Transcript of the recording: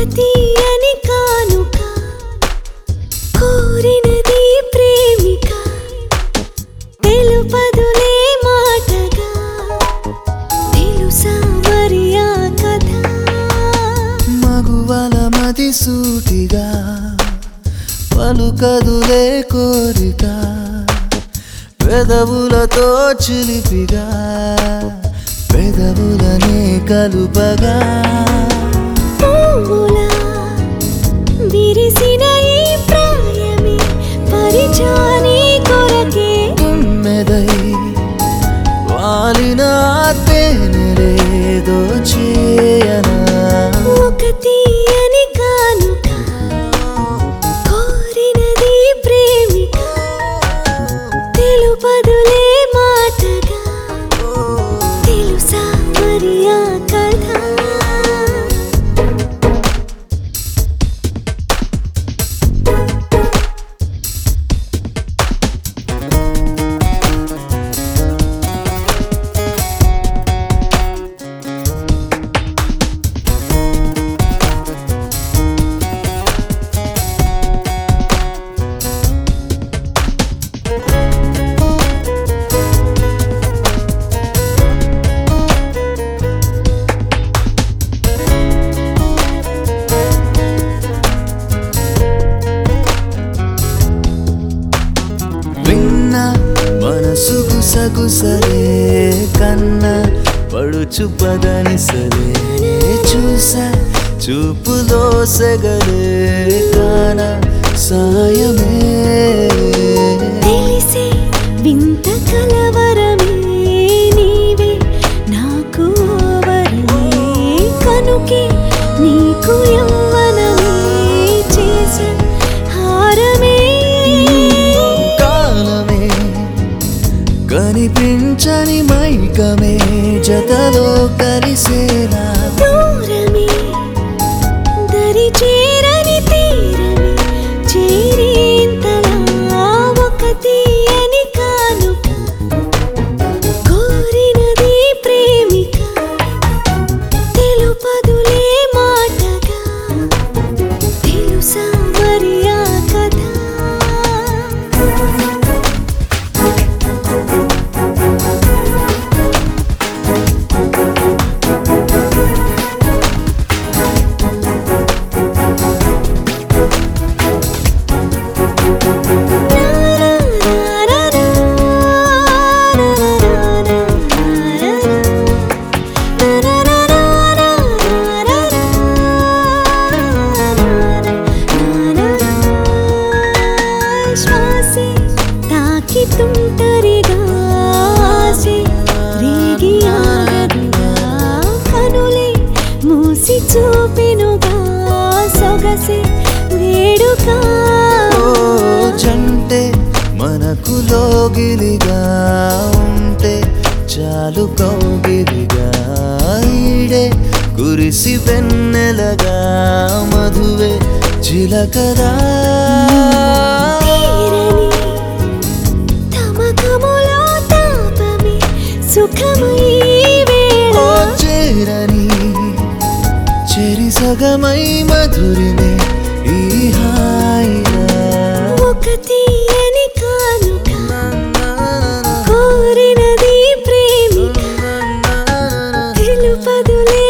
తీయని కానుక కోరినది ప్రేమిక తెలుపదులే మాటగా తెలుసా మరి ఆ కథ మగువల మది సూటిగా పలుకదులే కోరిక పెదవులతో చిలిపిగా పెదవులనే కలుపగా పువ్వులా విరిసిన ఈ ప్రాయమే పరిచాని కొరకే తుమ్మెదై వాలిన తేనెలేదో చేయనా ఒక తీయని కానుక కోరినది ప్రేమిక తెలుపదులే మాటగా తెలుసా మరి ఆ కథ విన్న మనసు గుసగుసలే కన్న పడుచు పదని సలే చూసా చూపులో సెగలే కాన సాయమే తెలిసే వింత కలవరమే నీవే నాకు వరమే కనుకే నీకు యవ్వనమే చేసే హారమే కాలమే కనిపించని మైకమే జతలో కలిసేలా దూరమే దరి చేరని తీరమే చేరేంతలా ఒక తీయని కానుక కోరినది ప్రేమిక తెలుపదులే మాటగా తెలుసా మరి ఆ కథ శ్వాసే తాకితుంటరిగా ఆసే రేగి ఆగదుగా కనులే మూసి చూపెనుగా సొగసే వేడుకా ఓ జంటే మనకు లోగిలిగా ఉంటే చాలు కౌగిలిగా ఈడే కురిసి వెన్నెలగా మధువే చిలకదా తీరని తమకములో తాపమే సుఖమై వేళ ఓ చేరని చెరి సగమై మధురిమే ఈ హాయిగా ఒక తీయని కానుక కోరినది ప్రేమిక తెలుపదులే